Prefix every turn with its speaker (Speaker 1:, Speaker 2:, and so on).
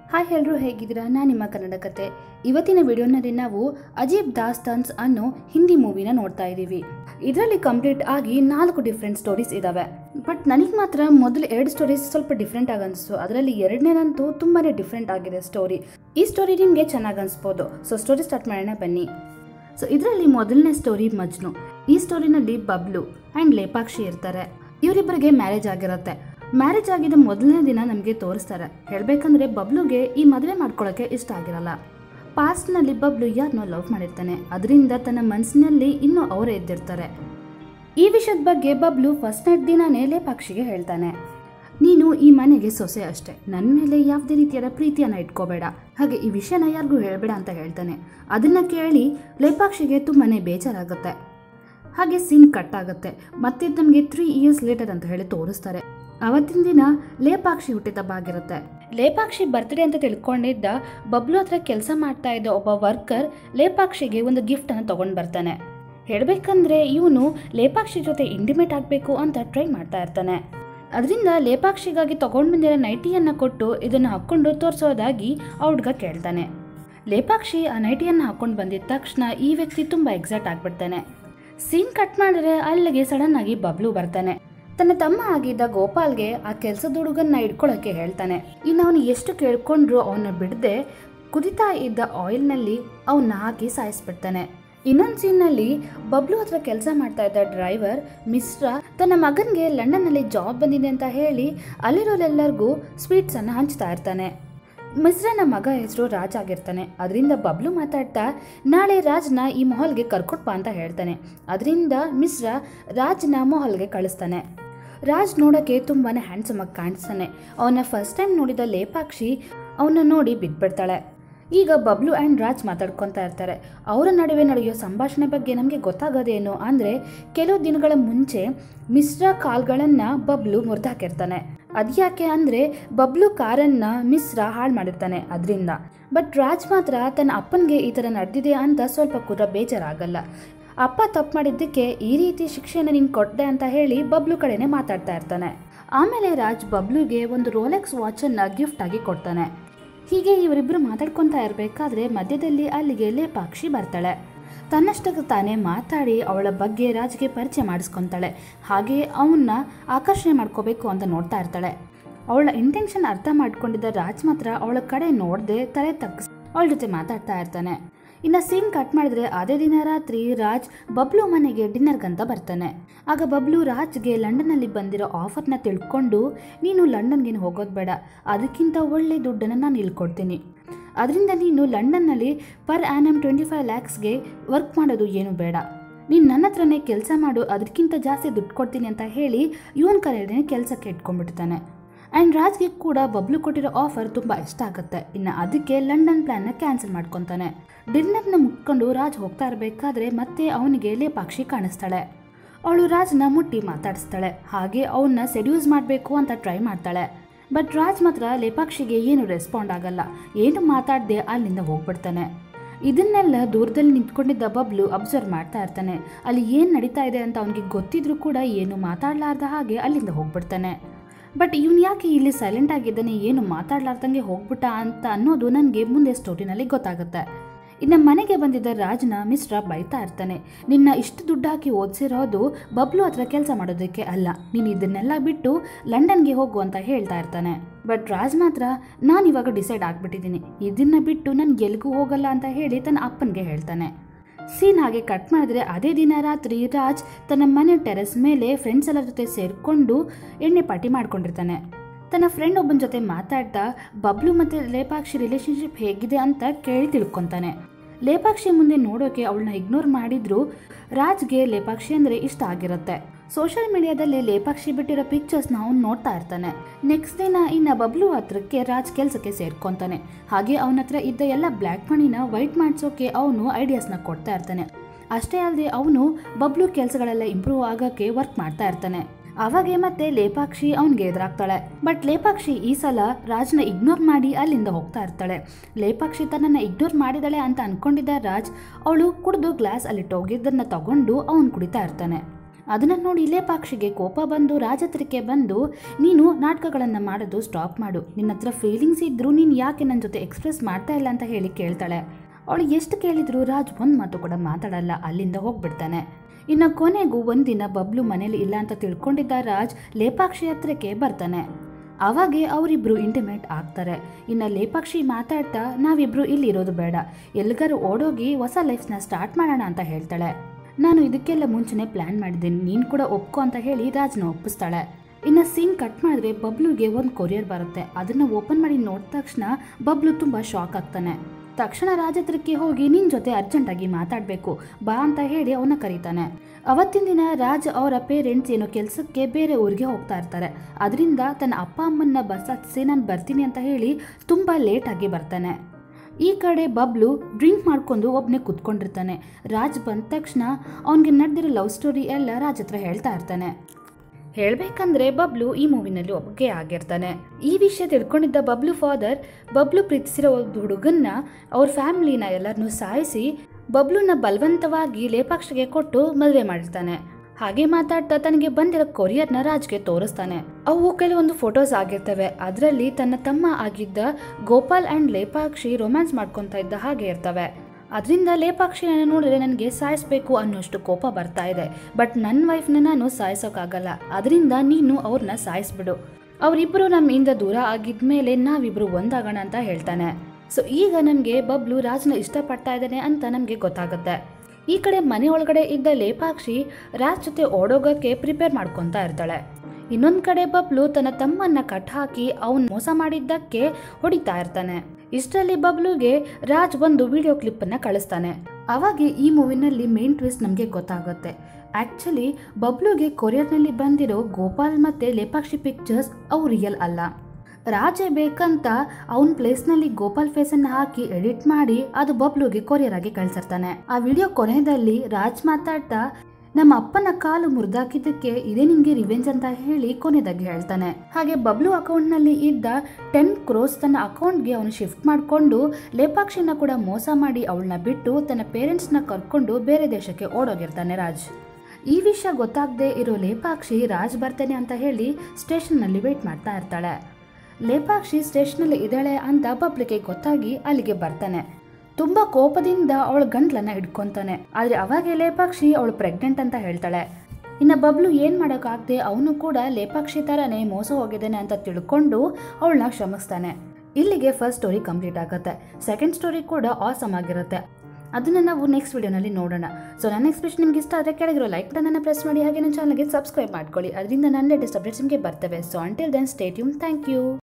Speaker 1: hi ಎಲ್ಲರೂ ಹೇಗಿದ್ದೀರಾ ನಾನು ನಿಮ್ಮ ಕನ್ನಡ ಕತೆ ಇವತ್ತಿನ ವಿಡಿಯೋನಲ್ಲಿ ನಾವು ಅಜೀಬ್ ದಾಸ್ತಾನ್ಸ್ ಅನ್ನೋ ಹಿಂದಿ ಮೂವಿನ ನೋಡ್ತಾ ಇದ್ದೀವಿ ಇದರಲ್ಲಿ ಕಂಪ್ಲೀಟ್ ಆಗಿ ನಾಲ್ಕು ಡಿಫ್ರೆಂಟ್ ಸ್ಟೋರೀಸ್ ಇದಾವೆ ಬಟ್ ನನಗೆ ಮಾತ್ರ ಮೊದಲು ಎರಡು ಸ್ಟೋರೀಸ್ ಸ್ವಲ್ಪ ಡಿಫ್ರೆಂಟ್ ಆಗಿ ಅನಿಸ್ತು ಅದರಲ್ಲಿ ಎರಡನೇದಂತೂ ತುಂಬಾ ಡಿಫ್ರೆಂಟ್ ಆಗಿದೆ ಸ್ಟೋರಿ ಈ ಸ್ಟೋರಿ ನಿಮಗೆ ಚೆನ್ನಾಗಿ ಅನಿಸ್ಬೋದು ಸೊ ಸ್ಟೋರಿ ಸ್ಟಾರ್ಟ್ ಮಾಡೋಣ ಬನ್ನಿ ಸೊ ಇದರಲ್ಲಿ ಮೊದಲನೇ ಸ್ಟೋರಿ ಮಜ್ನು ಈ ಸ್ಟೋರಿನಲ್ಲಿ ಬಬ್ಲು ಆ್ಯಂಡ್ ಲೇಪಾಕ್ಷಿ ಇರ್ತಾರೆ ಇವರಿಬ್ಬರಿಗೆ ಮ್ಯಾರೇಜ್ ಆಗಿರುತ್ತೆ ಮ್ಯಾರೇಜ್ ಆಗಿದ್ದ ಮೊದಲನೇ ದಿನ ನಮಗೆ ತೋರಿಸ್ತಾರೆ ಹೇಳ್ಬೇಕಂದ್ರೆ ಬಬ್ಲುಗೆ ಈ ಮದುವೆ ಮಾಡ್ಕೊಳ್ಳೋಕೆ ಇಷ್ಟ ಆಗಿರಲ್ಲ ಪಾಸ್ಟ್ನಲ್ಲಿ ಬಬ್ಲು ಯಾರನ್ನೋ ಲವ್ ಮಾಡಿರ್ತಾನೆ ಅದರಿಂದ ತನ್ನ ಮನಸ್ಸಿನಲ್ಲಿ ಇನ್ನೂ ಅವರೇ ಇದ್ದಿರ್ತಾರೆ ಈ ವಿಷಯದ ಬಗ್ಗೆ ಬಬ್ಲು ಫಸ್ಟ್ ನೈಟ್ ದಿನಾನೇ ಲೇಪಾಕ್ಷಿಗೆ ಹೇಳ್ತಾನೆ ನೀನು ಈ ಮನೆಗೆ ಸೊಸೆ ಅಷ್ಟೇ ನನ್ನ ಮೇಲೆ ಯಾವುದೇ ರೀತಿಯಾದ ಪ್ರೀತಿಯನ್ನು ಇಟ್ಕೋಬೇಡ ಹಾಗೆ ಈ ವಿಷಯನ ಯಾರಿಗೂ ಹೇಳಬೇಡ ಅಂತ ಹೇಳ್ತಾನೆ ಅದನ್ನು ಕೇಳಿ ಲೇಪಾಕ್ಷಿಗೆ ತುಂಬಾ ಬೇಜಾರಾಗುತ್ತೆ ಹಾಗೆ ಸೀನ್ ಕಟ್ ಆಗುತ್ತೆ ಮತ್ತೆ ನಮಗೆ ತ್ರೀ ಇಯರ್ಸ್ ಲೇಟರ್ ಅಂತ ಹೇಳಿ ತೋರಿಸ್ತಾರೆ ಅವತ್ತಿನ ದಿನ ಲೇಪಾಕ್ಷಿ ಹುಟ್ಟಿದ ಆಗಿರುತ್ತೆ ಲೇಪಾಕ್ಷಿ ಬರ್ತ್ಡೇ ಅಂತ ತಿಳ್ಕೊಂಡಿದ್ದ ಬಬ್ಲು ಹತ್ರ ಕೆಲಸ ಮಾಡ್ತಾ ಇದ್ದ ಒಬ್ಬ ವರ್ಕರ್ ಲೇಪಾಕ್ಷಿಗೆ ಒಂದು ಗಿಫ್ಟನ್ನು ತಗೊಂಡು ಬರ್ತಾನೆ ಹೇಳಬೇಕಂದ್ರೆ ಇವನು ಲೇಪಾಕ್ಷಿ ಜೊತೆ ಇಂಟಿಮೇಟ್ ಆಗಬೇಕು ಅಂತ ಟ್ರೈ ಮಾಡ್ತಾ ಇರ್ತಾನೆ ಅದರಿಂದ ಲೇಪಾಕ್ಷಿಗಾಗಿ ತಗೊಂಡು ಬಂದಿರೋ ನೈಟಿಯನ್ನು ಕೊಟ್ಟು ಇದನ್ನು ಹಾಕ್ಕೊಂಡು ತೋರಿಸೋದಾಗಿ ಆ ಹುಡ್ಗ ಕೇಳ್ತಾನೆ ಲೇಪಾಕ್ಷಿ ಆ ನೈಟಿಯನ್ನು ಹಾಕ್ಕೊಂಡು ಬಂದಿದ ತಕ್ಷಣ ಈ ವ್ಯಕ್ತಿ ತುಂಬ ಎಕ್ಸೈಟ್ ಆಗ್ಬಿಡ್ತಾನೆ ಸೀನ್ ಕಟ್ ಮಾಡಿದ್ರೆ ಅಲ್ಲಿಗೆ ಸಡನ್ ಆಗಿ ಬಬ್ಲು ಬರ್ತಾನೆ ತನ್ನ ತಮ್ಮ ಆಗಿದ್ದ ಗೋಪಾಲ್ಗೆ ಆ ಕೆಲಸದ ಹುಡುಗನ್ನ ಇಟ್ಕೊಳ್ಳೋಕೆ ಹೇಳ್ತಾನೆ ಇನ್ನು ಅವನು ಎಷ್ಟು ಕೇಳ್ಕೊಂಡ್ರು ಅವನ್ನ ಬಿಡದೆ ಕುದಿತಾ ಇದ್ದ ಆಯಿಲ್ನಲ್ಲಿ ಅವನ್ನ ಹಾಕಿ ಸಾಯಿಸ್ಬಿಡ್ತಾನೆ ಇನ್ನೊಂದು ಸೀನ್ನಲ್ಲಿ ಬಬ್ಲು ಹತ್ರ ಕೆಲಸ ಮಾಡ್ತಾ ಇದ್ದ ಡ್ರೈವರ್ ಮಿಶ್ರಾ ತನ್ನ ಮಗನಿಗೆ ಲಂಡನ್ನಲ್ಲಿ ಜಾಬ್ ಬಂದಿದೆ ಅಂತ ಹೇಳಿ ಅಲ್ಲಿರೋರೆಲ್ಲರಿಗೂ ಸ್ವೀಟ್ಸನ್ನು ಹಂಚ್ತಾ ಇರ್ತಾನೆ ಮಿಶ್ರನ ಮಗ ಹೆಸರು ರಾಜ್ ಆಗಿರ್ತಾನೆ ಅದರಿಂದ ಬಬ್ಲು ಮಾತಾಡ್ತಾ ನಾಳೆ ರಾಜ್ನ ಈ ಮೊಹಲ್ಗೆ ಕರ್ಕೊಟ್ಪ ಅಂತ ಹೇಳ್ತಾನೆ ಅದರಿಂದ ಮಿಶ್ರಾ ರಾಜ್ನ ಮೊಹಲ್ಗೆ ಕಳಿಸ್ತಾನೆ ರಾಜ್ ನೋಡೋಕ್ಕೆ ತುಂಬಾ ಹ್ಯಾಂಡ್ಸಮ್ ಆಗಿ ಕಾಣಿಸ್ತಾನೆ ಅವನ ಫಸ್ಟ್ ಟೈಮ್ ನೋಡಿದ ಲೇಪಾಕ್ಷಿ ಅವನ ನೋಡಿ ಬಿದ್ಬಿಡ್ತಾಳೆ ಈಗ ಬಬ್ಲು ಆ್ಯಂಡ್ ರಾಜ್ ಮಾತಾಡ್ಕೊತಾ ಇರ್ತಾರೆ ಅವರ ನಡುವೆ ನಡೆಯೋ ಸಂಭಾಷಣೆ ಬಗ್ಗೆ ನಮಗೆ ಗೊತ್ತಾಗೋದೇನು ಅಂದರೆ ಕೆಲವು ದಿನಗಳ ಮುಂಚೆ ಮಿಶ್ರಾ ಕಾಲ್ಗಳನ್ನು ಬಬ್ಲು ಮುರಿದಾಕಿರ್ತಾನೆ ಅದ್ಯಾಕೆ ಅಂದರೆ ಬಬ್ಲು ಕಾರನ್ನು ಮಿಶ್ರಾ ಹಾಳು ಮಾಡಿರ್ತಾನೆ ಅದರಿಂದ ಬಟ್ ರಾಜ್ ಮಾತ್ರ ತನ್ನ ಅಪ್ಪನಿಗೆ ಈ ಥರ ನಡೆದಿದೆ ಅಂತ ಸ್ವಲ್ಪ ಕೂಡ ಬೇಜಾರಾಗಲ್ಲ ಅಪ್ಪ ತಪ್ಪು ಮಾಡಿದ್ದಕ್ಕೆ ಈ ರೀತಿ ಶಿಕ್ಷೆನ ನೀನು ಕೊಟ್ಟೆ ಅಂತ ಹೇಳಿ ಬಬ್ಲು ಕಡೆನೇ ಮಾತಾಡ್ತಾ ಇರ್ತಾನೆ ಆಮೇಲೆ ರಾಜ್ ಬಬ್ಲುಗೆ ಒಂದು ರೋಲೆಕ್ಸ್ ವಾಚನ್ನು ಗಿಫ್ಟ್ ಆಗಿ ಕೊಡ್ತಾನೆ ಹೀಗೆ ಇವರಿಬ್ಬರು ಮಾತಾಡ್ಕೊತಾ ಇರಬೇಕಾದ್ರೆ ಮಧ್ಯದಲ್ಲಿ ಅಲ್ಲಿಗೆ ಲೇಪಾಕ್ಷಿ ಬರ್ತಾಳೆ ತನ್ನಷ್ಟಕ್ಕೆ ತಾನೇ ಮಾತಾಡಿ ಅವಳ ಬಗ್ಗೆ ರಾಜ್ಗೆ ಪರಿಚಯ ಮಾಡಿಸ್ಕೊತಾಳೆ ಹಾಗೆ ಅವನ್ನ ಆಕರ್ಷಣೆ ಮಾಡ್ಕೋಬೇಕು ಅಂತ ನೋಡ್ತಾ ಇರ್ತಾಳೆ ಅವಳ ಇಂಟೆನ್ಷನ್ ಅರ್ಥ ಮಾಡ್ಕೊಂಡಿದ್ದ ರಾಜ್ ಮಾತ್ರ ಅವಳ ಕಡೆ ನೋಡದೆ ತಲೆ ತಗ್ಸ್ ಅವಳ ಜೊತೆ ಮಾತಾಡ್ತಾ ಇರ್ತಾನೆ ಇನ್ನು ಸೀನ್ ಕಟ್ ಮಾಡಿದ್ರೆ ಅದೇ ದಿನ ರಾತ್ರಿ ರಾಜ್ ಬಬ್ಲು ಮನೆಗೆ ಡಿನ್ನರ್ಗಂತ ಬರ್ತಾನೆ ಆಗ ಬಬ್ಲು ರಾಜ್ಗೆ ಲಂಡನ್ನಲ್ಲಿ ಬಂದಿರೋ ಆಫರ್ನ ತಿಳ್ಕೊಂಡು ನೀನು ಲಂಡನ್ಗೆ ಹೋಗೋದು ಬೇಡ ಅದಕ್ಕಿಂತ ಒಳ್ಳೆ ದುಡ್ಡನ್ನು ನಾನು ಇಲ್ಲಿ ಕೊಡ್ತೀನಿ ಅದರಿಂದ ನೀನು ಲಂಡನ್ನಲ್ಲಿ ಪರ್ ಆ್ಯನಮ್ ಟ್ವೆಂಟಿ ಫೈವ್ ಲ್ಯಾಕ್ಸ್ಗೆ ವರ್ಕ್ ಮಾಡೋದು ಏನು ಬೇಡ ನೀನು ನನ್ನ ಹತ್ರನೇ ಕೆಲಸ ಮಾಡು ಅದಕ್ಕಿಂತ ಜಾಸ್ತಿ ದುಡ್ಡು ಕೊಡ್ತೀನಿ ಅಂತ ಹೇಳಿ ಇವನ್ ಕರೆಯದೇ ಕೆಲಸಕ್ಕೆ ಇಟ್ಕೊಂಡ್ಬಿಡ್ತಾನೆ ಆ್ಯಂಡ್ ರಾಜ್ಗೆ ಕೂಡ ಬಬ್ಲು ಕೊಟ್ಟಿರೋ ಆಫರ್ ತುಂಬ ಇಷ್ಟ ಆಗುತ್ತೆ ಇನ್ನು ಅದಕ್ಕೆ ಲಂಡನ್ ಪ್ಲ್ಯಾನ್ನ ಕ್ಯಾನ್ಸಲ್ ಮಾಡ್ಕೊತಾನೆ ಡಿನ್ನರ್ನ ಮುಟ್ಕೊಂಡು ರಾಜ್ ಹೋಗ್ತಾ ಇರಬೇಕಾದ್ರೆ ಮತ್ತೆ ಅವನಿಗೆ ಲೇಪಾಕ್ಷಿ ಕಾಣಿಸ್ತಾಳೆ ಅವಳು ರಾಜ್ನ ಮುಟ್ಟಿ ಮಾತಾಡಿಸ್ತಾಳೆ ಹಾಗೆ ಅವನ್ನ ಸೆಡ್ಯೂಸ್ ಮಾಡಬೇಕು ಅಂತ ಟ್ರೈ ಮಾಡ್ತಾಳೆ ಬಟ್ ರಾಜ್ ಮಾತ್ರ ಲೇಪಾಕ್ಷಿಗೆ ಏನು ರೆಸ್ಪಾಂಡ್ ಆಗಲ್ಲ ಏನು ಮಾತಾಡದೆ ಅಲ್ಲಿಂದ ಹೋಗ್ಬಿಡ್ತಾನೆ ಇದನ್ನೆಲ್ಲ ದೂರದಲ್ಲಿ ನಿಂತ್ಕೊಂಡಿದ್ದ ಬಬ್ಲು ಅಬ್ಸರ್ವ್ ಮಾಡ್ತಾ ಇರ್ತಾನೆ ಅಲ್ಲಿ ಏನು ನಡೀತಾ ಇದೆ ಅಂತ ಅವನಿಗೆ ಗೊತ್ತಿದ್ರೂ ಕೂಡ ಏನು ಮಾತಾಡಲಾರ್ದ ಹಾಗೆ ಅಲ್ಲಿಂದ ಹೋಗ್ಬಿಡ್ತಾನೆ ಬಟ್ ಇವನು ಯಾಕೆ ಇಲ್ಲಿ ಸೈಲೆಂಟ್ ಆಗಿದ್ದಾನೆ ಏನು ಮಾತಾಡ್ಲಾರ್ದಂಗೆ ಹೋಗ್ಬಿಟ್ಟ ಅಂತ ಅನ್ನೋದು ನನಗೆ ಮುಂದೆ ಸ್ಟೋರಿನಲ್ಲಿ ಗೊತ್ತಾಗುತ್ತೆ ಇನ್ನು ಮನೆಗೆ ಬಂದಿದ್ದ ರಾಜ್ನ ಮಿಶ್ರ ಬೈತಾ ಇರ್ತಾನೆ ನಿನ್ನ ಇಷ್ಟು ದುಡ್ಡು ಹಾಕಿ ಓದಿಸಿರೋದು ಬಬ್ಲು ಹತ್ರ ಕೆಲಸ ಮಾಡೋದಕ್ಕೆ ಅಲ್ಲ ನೀನು ಇದನ್ನೆಲ್ಲ ಬಿಟ್ಟು ಲಂಡನ್ಗೆ ಹೋಗು ಅಂತ ಹೇಳ್ತಾ ಇರ್ತಾನೆ ಬಟ್ ರಾಜ್ ಮಾತ್ರ ನಾನು ಇವಾಗ ಡಿಸೈಡ್ ಆಗಿಬಿಟ್ಟಿದ್ದೀನಿ ಇದನ್ನ ಬಿಟ್ಟು ನಾನು ಎಲ್ಗೂ ಹೋಗಲ್ಲ ಅಂತ ಹೇಳಿ ತನ್ನ ಅಪ್ಪನಿಗೆ ಹೇಳ್ತಾನೆ ಸೀನ್ ಹಾಗೆ ಕಟ್ ಮಾಡಿದ್ರೆ ಅದೇ ದಿನ ರಾತ್ರಿ ರಾಜ್ ತನ್ನ ಮನೆ ಟೆರೆಸ್ ಮೇಲೆ ಫ್ರೆಂಡ್ಸ್ ಎಲ್ಲ ಜೊತೆ ಸೇರಿಕೊಂಡು ಎಣ್ಣೆ ಪಾರ್ಟಿ ಮಾಡ್ಕೊಂಡಿರ್ತಾನೆ ತನ್ನ ಫ್ರೆಂಡ್ ಒಬ್ಬನ ಜೊತೆ ಮಾತಾಡ್ತಾ ಬಬ್ಲು ಮತ್ತು ಲೇಪಾಕ್ಷಿ ರಿಲೇಶನ್ಶಿಪ್ ಹೇಗಿದೆ ಅಂತ ಕೇಳಿ ತಿಳ್ಕೊತಾನೆ ಲೇಪಾಕ್ಷಿ ಮುಂದೆ ನೋಡೋಕೆ ಅವಳನ್ನ ಇಗ್ನೋರ್ ಮಾಡಿದ್ರು ರಾಜ್ಗೆ ಲೇಪಾಕ್ಷಿ ಅಂದರೆ ಇಷ್ಟ ಆಗಿರುತ್ತೆ ಸೋಷಿಯಲ್ ಮೀಡಿಯಾದಲ್ಲಿ ಲೇಪಾಕ್ಷಿ ಬಿಟ್ಟಿರೋ ಪಿಕ್ಚರ್ಸ್ನ ಅವ್ನು ನೋಡ್ತಾ ಇರ್ತಾನೆ ನೆಕ್ಸ್ಟ್ ದಿನ ಇನ್ನು ಬಬ್ಲು ಹತ್ರಕ್ಕೆ ರಾಜ್ ಕೆಲಸಕ್ಕೆ ಸೇರ್ಕೊತಾನೆ ಹಾಗೆ ಅವನ ಹತ್ರ ಇದ್ದ ಎಲ್ಲ ಬ್ಲ್ಯಾಕ್ ಮನಿನ ವೈಟ್ ಮಾಡಿಸೋಕೆ ಅವನು ಐಡಿಯಾಸ್ನ ಕೊಡ್ತಾ ಇರ್ತಾನೆ ಅಷ್ಟೇ ಅಲ್ಲದೆ ಅವನು ಬಬ್ಲು ಕೆಲಸಗಳೆಲ್ಲ ಇಂಪ್ರೂವ್ ಆಗೋಕ್ಕೆ ವರ್ಕ್ ಮಾಡ್ತಾ ಇರ್ತಾನೆ ಅವಾಗೆ ಮತ್ತೆ ಲೇಪಾಕ್ಷಿ ಅವನಿಗೆ ಎದುರಾಗ್ತಾಳೆ ಬಟ್ ಲೇಪಾಕ್ಷಿ ಈ ಸಲ ರಾಜ್ನ ಇಗ್ನೋರ್ ಮಾಡಿ ಅಲ್ಲಿಂದ ಹೋಗ್ತಾ ಇರ್ತಾಳೆ ಲೇಪಾಕ್ಷಿ ತನ್ನನ್ನು ಇಗ್ನೋರ್ ಮಾಡಿದಾಳೆ ಅಂತ ಅನ್ಕೊಂಡಿದ್ದ ರಾಜ್ ಅವಳು ಕುಡಿದು ಗ್ಲಾಸ್ ಅಲ್ಲಿ ಹೋಗಿದ್ದನ್ನ ತಗೊಂಡು ಅವನು ಕುಡಿತಾ ಇರ್ತಾನೆ ಅದನ್ನ ನೋಡಿ ಲೇಪಾಕ್ಷಿಗೆ ಕೋಪ ಬಂದು ರಾಜ್ ಹತ್ರಕ್ಕೆ ಬಂದು ನೀನು ನಾಟಕಗಳನ್ನು ಮಾಡೋದು ಸ್ಟಾಪ್ ಮಾಡು ನಿನ್ನ ಹತ್ರ ಫೀಲಿಂಗ್ಸ್ ಇದ್ರೂ ನೀನು ಯಾಕೆ ನನ್ನ ಜೊತೆ ಎಕ್ಸ್ಪ್ರೆಸ್ ಮಾಡ್ತಾ ಇಲ್ಲ ಅಂತ ಹೇಳಿ ಕೇಳ್ತಾಳೆ ಅವಳು ಎಷ್ಟು ಕೇಳಿದ್ರು ರಾಜ್ ಒಂದು ಮಾತು ಕೂಡ ಮಾತಾಡಲ್ಲ ಅಲ್ಲಿಂದ ಹೋಗ್ಬಿಡ್ತಾನೆ ಇನ್ನು ಕೊನೆಗೂ ಒಂದಿನ ಬಬ್ಲು ಮನೇಲಿ ಇಲ್ಲ ಅಂತ ತಿಳ್ಕೊಂಡಿದ್ದ ರಾಜ್ ಲೇಪಾಕ್ಷಿ ಹತ್ರಕ್ಕೆ ಬರ್ತಾನೆ ಅವಾಗೆ ಅವರಿಬ್ರು ಇಂಟಿಮೇಟ್ ಆಗ್ತಾರೆ ಇನ್ನು ಲೇಪಾಕ್ಷಿ ಮಾತಾಡ್ತಾ ನಾವಿಬ್ರು ಇಲ್ಲಿರೋದು ಬೇಡ ಎಲ್ಲಿಗಾರು ಓಡೋಗಿ ಹೊಸ ಲೈಫ್ನ ಸ್ಟಾರ್ಟ್ ಮಾಡೋಣ ಅಂತ ಹೇಳ್ತಾಳೆ ನಾನು ಇದಕ್ಕೆಲ್ಲ ಮುಂಚೆನೆ ಪ್ಲಾನ್ ಮಾಡಿದ್ದೀನಿ ನೀನು ಕೂಡ ಒಪ್ಕೊ ಅಂತ ಹೇಳಿ ರಾಜ್ನ ಒಪ್ಪಿಸ್ತಾಳೆ ಇನ್ನು ಸೀನ್ ಕಟ್ ಮಾಡಿದ್ರೆ ಬಬ್ಲುಗೆ ಒಂದು ಕೊರಿಯರ್ ಬರುತ್ತೆ ಅದನ್ನು ಓಪನ್ ಮಾಡಿ ನೋಡಿದ ತಕ್ಷಣ ಬಬ್ಲು ತುಂಬ ಶಾಕ್ ಆಗ್ತಾನೆ ತಕ್ಷಣ ರಾಜ ಹತ್ರಕ್ಕೆ ಹೋಗಿ ನಿನ್ನ ಜೊತೆ ಅರ್ಜೆಂಟಾಗಿ ಮಾತಾಡಬೇಕು ಬಾ ಅಂತ ಹೇಳಿ ಅವನ್ನ ಕರೀತಾನೆ ಅವತ್ತಿನ ದಿನ ರಾಜ್ ಅವರ ಪೇರೆಂಟ್ಸ್ ಏನೋ ಕೆಲಸಕ್ಕೆ ಬೇರೆ ಊರಿಗೆ ಹೋಗ್ತಾ ಇರ್ತಾರೆ ಅದರಿಂದ ತನ್ನ ಅಪ್ಪ ಅಮ್ಮನ್ನ ಬಸ್ ಹತ್ತಿಸಿ ನಾನು ಬರ್ತೀನಿ ಅಂತ ಹೇಳಿ ತುಂಬ ಲೇಟಾಗಿ ಬರ್ತಾನೆ ಈ ಕಡೆ ಬಬ್ಲು ಡ್ರಿಂಕ್ ಮಾಡ್ಕೊಂಡು ಒಬ್ಬನೇ ಕುತ್ಕೊಂಡಿರ್ತಾನೆ ರಾಜ್ ಬಂದ ತಕ್ಷಣ ಅವನಿಗೆ ನಡೆದಿರೋ ಲವ್ ಸ್ಟೋರಿ ಎಲ್ಲ ರಾಜ್ ಹತ್ರ ಹೇಳ್ತಾ ಇರ್ತಾನೆ ಹೇಳ್ಬೇಕಂದ್ರೆ ಬಬ್ಲು ಈ ಮೂವಿನಲ್ಲಿ ಒಬ್ಬಗೆ ಆಗಿರ್ತಾನೆ ಈ ವಿಷಯ ತಿಳ್ಕೊಂಡಿದ್ದ ಬಬ್ಲು ಫಾದರ್ ಬಬ್ಲು ಪ್ರೀತಿಸಿರೋ ಒಂದು ಹುಡುಗನ್ನ ಅವ್ರ ಫ್ಯಾಮಿಲಿನ ಎಲ್ಲರನ್ನೂ ಸಾಯಿಸಿ ಬಬ್ಲುನ ಬಲವಂತವಾಗಿ ಲೇಪಾಕ್ಷಿಗೆ ಕೊಟ್ಟು ಮದುವೆ ಮಾಡಿರ್ತಾನೆ ಹಾಗೆ ಮಾತಾಡ್ತಾ ತನಗೆ ಬಂದಿರೋ ಕೊರಿಯರ್ನ ರಾಜ್ಗೆ ತೋರಿಸ್ತಾನೆ ಅವು ಕೆಲವೊಂದು ಫೋಟೋಸ್ ಆಗಿರ್ತವೆ ಅದರಲ್ಲಿ ತನ್ನ ತಮ್ಮ ಆಗಿದ್ದ ಗೋಪಾಲ್ ಅಂಡ್ ಲೇಪಾಕ್ಷಿ ರೊಮ್ಯಾನ್ಸ್ ಮಾಡ್ಕೊತಾ ಇದ್ದ ಹಾಗೆ ಇರ್ತವೆ ಅದರಿಂದ ಲೇಪಾಕ್ಷಿನ ನೋಡಿದ್ರೆ ನನಗೆ ಸಾಯಿಸ್ಬೇಕು ಅನ್ನೋಷ್ಟು ಕೋಪ ಬರ್ತಾ ಇದೆ ಬಟ್ ನನ್ನ ವೈಫ್ನ ನಾನು ಸಾಯಿಸೋಕ್ಕಾಗಲ್ಲ ಅದರಿಂದ ನೀನು ಅವ್ರನ್ನ ಸಾಯಿಸ್ಬಿಡು ಅವರಿಬ್ಬರು ನಮ್ಮಿಂದ ದೂರ ಆಗಿದ್ಮೇಲೆ ನಾವಿಬ್ರು ಒಂದಾಗೋಣ ಅಂತ ಹೇಳ್ತಾನೆ ಸೊ ಈಗ ನಮಗೆ ಬಬ್ಲು ರಾಜ್ನ ಇಷ್ಟಪಡ್ತಾ ಇದ್ದಾನೆ ಅಂತ ನಮಗೆ ಗೊತ್ತಾಗುತ್ತೆ ಈ ಕಡೆ ಮನೆ ಒಳಗಡೆ ಇದ್ದ ಲೇಪಾಕ್ಷಿ ರಾಜ್ ಜೊತೆ ಓಡೋಗಕ್ಕೆ ಪ್ರಿಪೇರ್ ಮಾಡ್ಕೊತಾ ಇರ್ತಾಳೆ ಇನ್ನೊಂದ್ ಕಡೆ ಬಬ್ಲು ತನ್ನ ತಮ್ಮನ್ನ ಕಟ್ ಹಾಕಿ ಅವನ್ ಮೋಸ ಮಾಡಿದ್ದಕ್ಕೆ ಹೊಡಿತಾ ಇರ್ತಾನೆ ಇಷ್ಟರಲ್ಲಿ ಬಬ್ಲುಗೆ ರಾಜ್ ಒಂದು ವಿಡಿಯೋ ಕ್ಲಿಪ್ ಅನ್ನ ಕಳಿಸ್ತಾನೆ ಅವಾಗ ಈ ಮೂವಿನಲ್ಲಿ ಮೇನ್ ಟ್ವಿಸ್ಟ್ ನಮಗೆ ಗೊತ್ತಾಗುತ್ತೆ ಆಕ್ಚುಲಿ ಬಬ್ಲುಗೆ ಕೊರಿಯರ್ನಲ್ಲಿ ಬಂದಿರೋ ಗೋಪಾಲ್ ಮತ್ತೆ ಲೇಪಾಕ್ಷಿ ಪಿಕ್ಚರ್ಸ್ ಅವು ರಿಯಲ್ ಅಲ್ಲ ರಾಜೇ ಬೇಕಂತ ಅವನ ಪ್ಲೇಸ್ನಲ್ಲಿ ಗೋಪಾಲ್ ಫೇಸನ್ನು ಹಾಕಿ ಎಡಿಟ್ ಮಾಡಿ ಅದು ಬಬ್ಲುಗೆ ಕೊರಿಯರ್ ಆಗಿ ಕಳ್ಸಿರ್ತಾನೆ ಆ ವಿಡಿಯೋ ಕೊನೆಯಲ್ಲಿ ರಾಜ್ ಮಾತಾಡ್ತಾ ನಮ್ಮ ಅಪ್ಪನ ಕಾಲು ಮುರಿದಾಕಿದ್ದಕ್ಕೆ ಇದೇ ನಿನ್ಗೆ ರಿವೆಂಜ್ ಅಂತ ಹೇಳಿ ಕೊನೆದಾಗಿ ಹೇಳ್ತಾನೆ ಹಾಗೆ ಬಬ್ಲು ಅಕೌಂಟ್ನಲ್ಲಿ ಇದ್ದ ಟೆನ್ ಕ್ರೋಸ್ ತನ್ನ ಅಕೌಂಟ್ಗೆ ಅವನು ಶಿಫ್ಟ್ ಮಾಡಿಕೊಂಡು ಲೇಪಾಕ್ಷಿನ ಕೂಡ ಮೋಸ ಮಾಡಿ ಅವಳನ್ನ ಬಿಟ್ಟು ತನ್ನ ಪೇರೆಂಟ್ಸ್ನ ಕರ್ಕೊಂಡು ಬೇರೆ ದೇಶಕ್ಕೆ ಓಡೋಗಿರ್ತಾನೆ ರಾಜ್ ಈ ವಿಷಯ ಗೊತ್ತಾಗದೆ ಇರೋ ಲೇಪಾಕ್ಷಿ ರಾಜ್ ಬರ್ತೇನೆ ಅಂತ ಹೇಳಿ ಸ್ಟೇಷನ್ನಲ್ಲಿ ವೇಟ್ ಮಾಡ್ತಾ ಇರ್ತಾಳೆ ಲೇಪಾಕ್ಷಿ ಸ್ಟೇಷನಲ್ಲಿ ಇದ್ದಾಳೆ ಅಂತ ಬಬ್ಲಿಗೆ ಗೊತ್ತಾಗಿ ಅಲ್ಲಿಗೆ ಬರ್ತಾನೆ ತುಂಬಾ ಕೋಪದಿಂದ ಅವಳ ಗಂಟ್ಲನ್ನ ಹಿಡ್ಕೊಂತಾನೆ ಆದ್ರೆ ಅವಾಗೆ ಲೇಪಾಕ್ಷಿ ಅವಳು ಪ್ರೆಗ್ನೆಂಟ್ ಅಂತ ಹೇಳ್ತಾಳೆ ಇನ್ನು ಬಬ್ಲು ಏನ್ ಮಾಡೋಕ್ಕಾಗದೆ ಅವನು ಕೂಡ ಲೇಪಾಕ್ಷಿ ತರನೇ ಮೋಸ ಹೋಗಿದ್ದಾನೆ ಅಂತ ತಿಳ್ಕೊಂಡು ಅವಳನ್ನ ಕ್ಷಮಿಸ್ತಾನೆ ಇಲ್ಲಿಗೆ ಫಸ್ಟ್ ಸ್ಟೋರಿ ಕಂಪ್ಲೀಟ್ ಆಗುತ್ತೆ ಸೆಕೆಂಡ್ ಸ್ಟೋರಿ ಕೂಡ ಆಸಮ್ ಆಗಿರುತ್ತೆ ಅದನ್ನು ನಾವು ನೆಕ್ಸ್ಟ್ ವಿಡಿಯೋನಲ್ಲಿ ನೋಡೋಣ ಸೊ ನನ್ನ ಎಕ್ಸ್ಪ್ರೆಷನ್ ನಿಮ್ಗೆ ಇಷ್ಟ ಆದರೆ ಕೆಳಗಿರೋ ಲೈಕ್ ಬಟನ್ನ ಪ್ರೆಸ್ ಮಾಡಿ ಹಾಗೆ ನನ್ನ ಚಾನಲ್ಗೆ ಸಬ್ಸ್ಕ್ರೈಬ್ ಮಾಡ್ಕೊಳ್ಳಿ ಅದರಿಂದ ನನ್ನ ಲೇಟೆಸ್ಟ್ ಅಪ್ಡೇಟ್ಸ್ ನಿಮಗೆ ಬರ್ತವೆ so until then stay tuned thank you